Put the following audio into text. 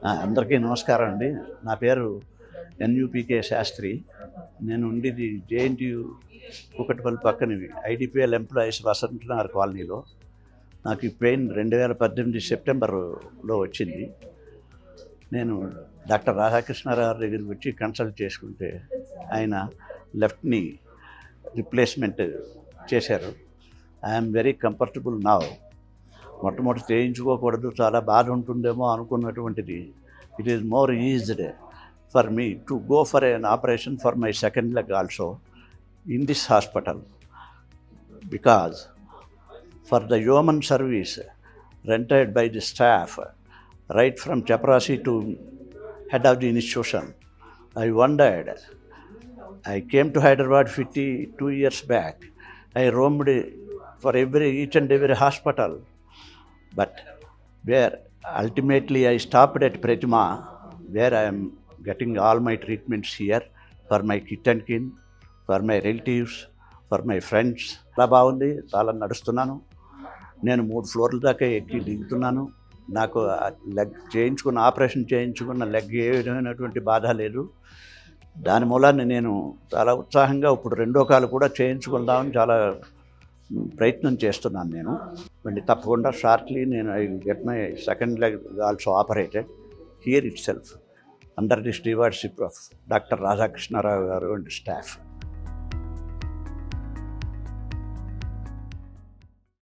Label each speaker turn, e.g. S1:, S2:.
S1: ఆ, అందరికీ నమస్కారం అండి నా పేరు ఎన్యూపీకే శాస్త్రి నేను ఉండేది జేఎన్టీయు కుకట్పల్లి పక్కన ఐడిపిఎల్ ఎంప్లాయీస్ వసంత నగర్ కాలనీలో నాకు ఈ పెయిన్ రెండు వేల పద్దెనిమిది సెప్టెంబర్లో వచ్చింది నేను డాక్టర్ రాధాకృష్ణారావు దగ్గరికి వచ్చి కన్సల్ట్ చేసుకుంటే ఆయన లెఫ్ట్ని రిప్లేస్మెంట్ చేశారు ఐఎమ్ వెరీ కంఫర్టబుల్ నా మొట్టమొదటి చేయించుకోకూడదు చాలా బాధ ఉంటుందేమో అనుకున్నటువంటిది it is more eased for me to go for an operation for my second leg also in this hospital because for the human service rented by the staff right from Chaprasi to head of the institution. I wondered. I came to Hyderabad 52 years back. I roamed for every each and every hospital, but where ultimately I stopped at Pratima, where I am getting all my treatments here for my kit and kin, for my relatives, for my friends. చాలా బాగుంది చాలా నడుస్తున్నాను నేను మూడు ఫ్లోర్ల దాకా ఎక్కి దిగుతున్నాను నాకు ఆ లెగ్ చేయించుకున్న ఆపరేషన్ చేయించుకున్న లెగ్ ఏ విధమైనటువంటి బాధ లేదు దాని మూలాన్ని నేను చాలా ఉత్సాహంగా ఇప్పుడు రెండో కాలు కూడా చేయించుకుందామని చాలా ప్రయత్నం చేస్తున్నాను నేను మళ్ళీ తప్పకుండా షార్ట్లీ నేను I get my second leg also operated here it self under the stewardship of doctor Radhakrishna Rao గారు అండ్ స్టాఫ్